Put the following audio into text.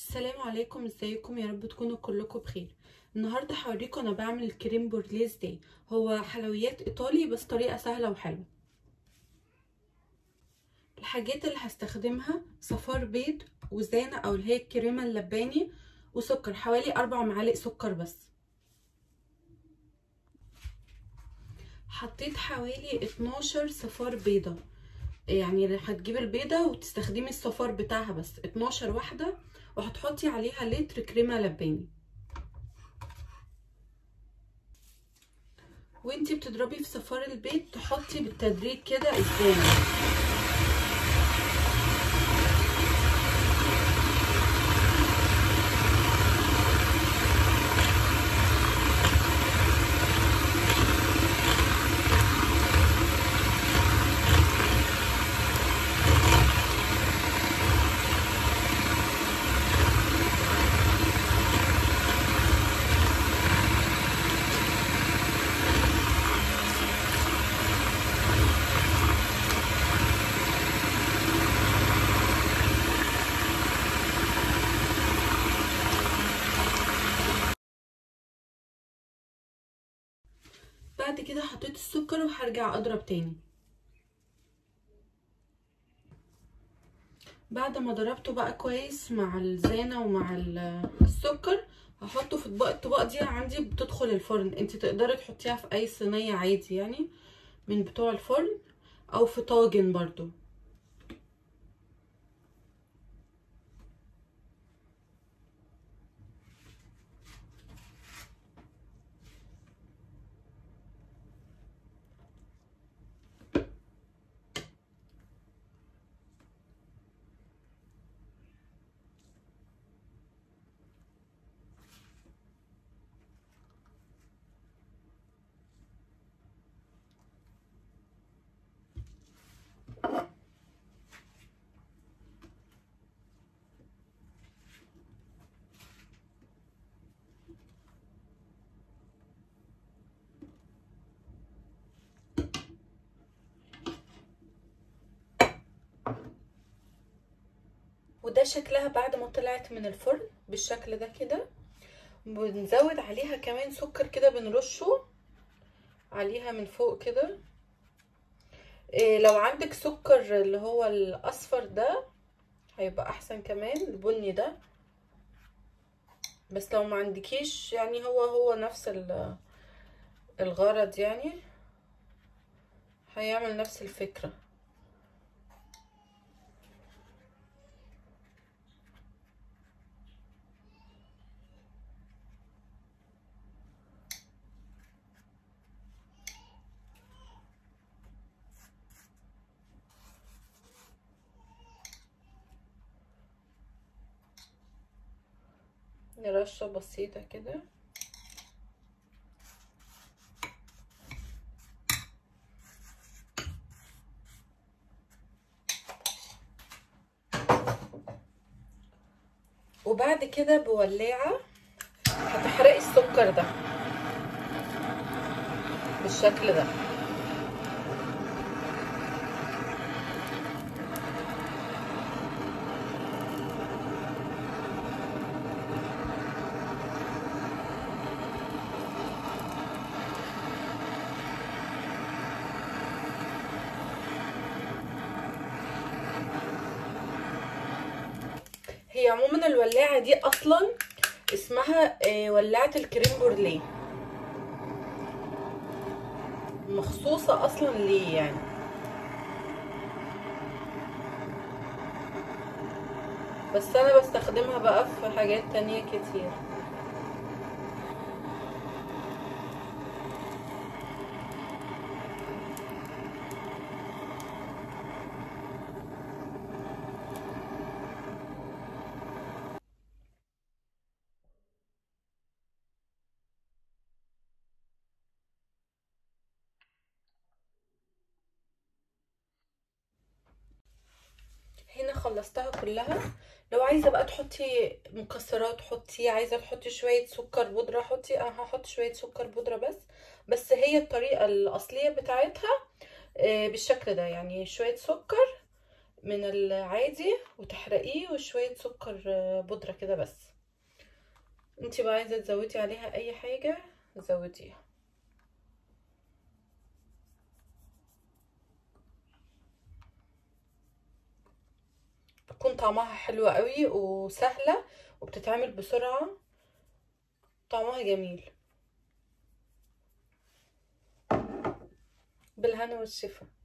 السلام عليكم ازيكم يا رب تكونوا كلكم بخير النهارده هوريكم انا بعمل الكريم بورليه ازاي هو حلويات ايطالي بس طريقه سهله وحلوه الحاجات اللي هستخدمها صفار بيض وزانه او اللي هي الكريمه اللباني وسكر حوالي اربع معالق سكر بس حطيت حوالي 12 صفار بيضه يعني هتجيبي البيضه وتستخدمي الصفار بتاعها بس 12 واحده وهتحطي عليها لتر كريمه لباني وانتي بتضربي في صفار البيض تحطي بالتدريج كده الزانه بعد كده حطيت السكر وهرجع اضرب تاني بعد ما ضربته بقى كويس مع الزانه ومع السكر هحطه في اطباق الطباق دي عندي بتدخل الفرن انت تقدري تحطيها في اي صينيه عادي يعني من بتوع الفرن او في طاجن برضو وده شكلها بعد ما طلعت من الفرن بالشكل ده كده بنزود عليها كمان سكر كده بنرشه عليها من فوق كده إيه لو عندك سكر اللي هو الاصفر ده هيبقى احسن كمان البني ده بس لو ما عندكيش يعني هو هو نفس الغرض يعني هيعمل نفس الفكره رشه بسيطه كده وبعد كده بولاعه هتحرقي السكر ده بالشكل ده هي عموما الولاعه دي اصلا اسمها ولاعه الكريم بورليه مخصوصه اصلا ليه يعني بس انا بستخدمها بقى في حاجات تانية كتير هنا خلصتها كلها لو عايزه بقى تحطي مكسرات حطي عايزه تحطي شويه سكر بودره حطي انا هحط شويه سكر بودره بس بس هي الطريقه الاصليه بتاعتها بالشكل ده يعني شويه سكر من العادي وتحرقيه وشوية سكر بودرة كده بس انتي بقى عايزة تزودي عليها اي حاجة زوديها بتكون طعمها حلو قوي وسهلة وبتتعمل بسرعة طعمها جميل بالهنا والشفا